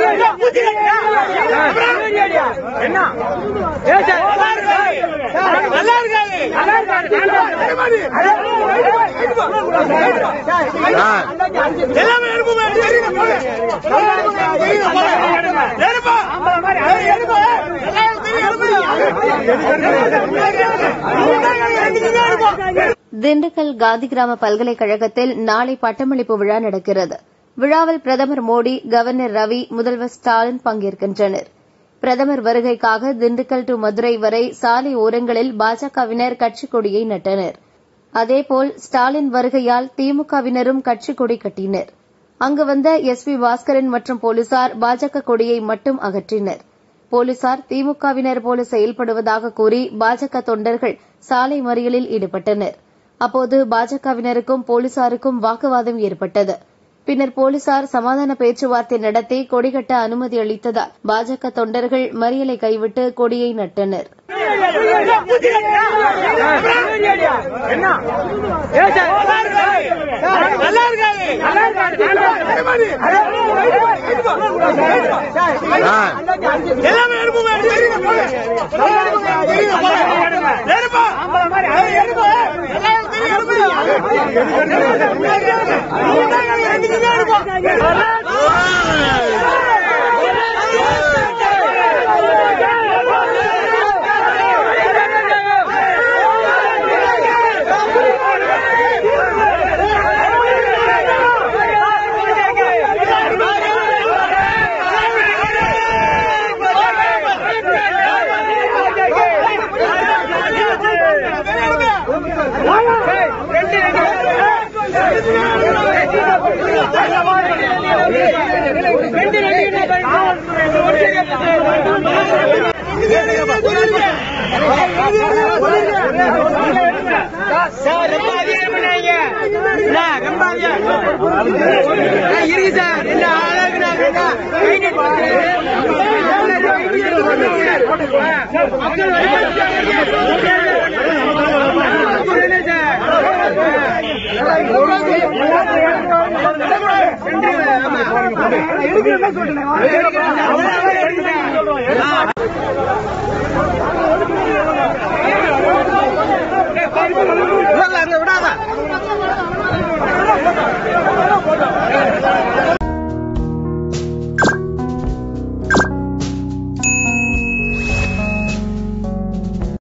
என்ன நல்லா இருக்காது நல்லா இருக்காது எல்லாமே எடுப்போம் எடுங்க போங்க எடுங்க போங்க எடுப்பா எடுப்பா திண்டுக்கல் காந்தி கிராம பல்கலைக்கழகத்தில் நாளை பட்டமளிப்பு விழா நடக்கிறது விழாவில் பிரதமர் மோடி கவர்னர் ரவி முதல்வர் ஸ்டாலின் பங்கேற்கின்றனர் பிரதமர் வருகைக்காக திண்டுக்கல் டு மதுரை வரை சாலை ஓரங்களில் பாஜகவினர் கட்சிக் கொடியை நட்டனர் அதேபோல் ஸ்டாலின் வருகையால் திமுகவினரும் கட்சிக் கொடி கட்டினர் அங்கு வந்த எஸ் பி பாஸ்கரன் மற்றும் போலீசார் பாஜக கொடியை மட்டும் அகற்றினர் போலீசார் திமுகவினர் போல செயல்படுவதாக கூறி பாஜக தொண்டர்கள் சாலை மறியலில் ஈடுபட்டனர் அப்போது பாஜகவினருக்கும் போலீசாருக்கும் வாக்குவாதம் ஏற்பட்டது பின்னர் போலீசார் சமாதான பேச்சுவார்த்தை நடத்தி கொடிகட்ட அனுமதி அளித்ததால் பாஜக தொண்டர்கள் மறியலை கைவிட்டு கொடியை நட்டனர் என்ன நல்லா இருக்காது நல்லா இருக்காது எல்லாமே எடுப்போம் எடுங்க போங்க எடுப்பா எடுப்பா சார் ரொம்ப அதிகம் பண்ணாங்க என்ன, ரொம்ப அதிகம். ஆ, இருக்கு சார் என்ன அழகு நான் கேட்டா, கைது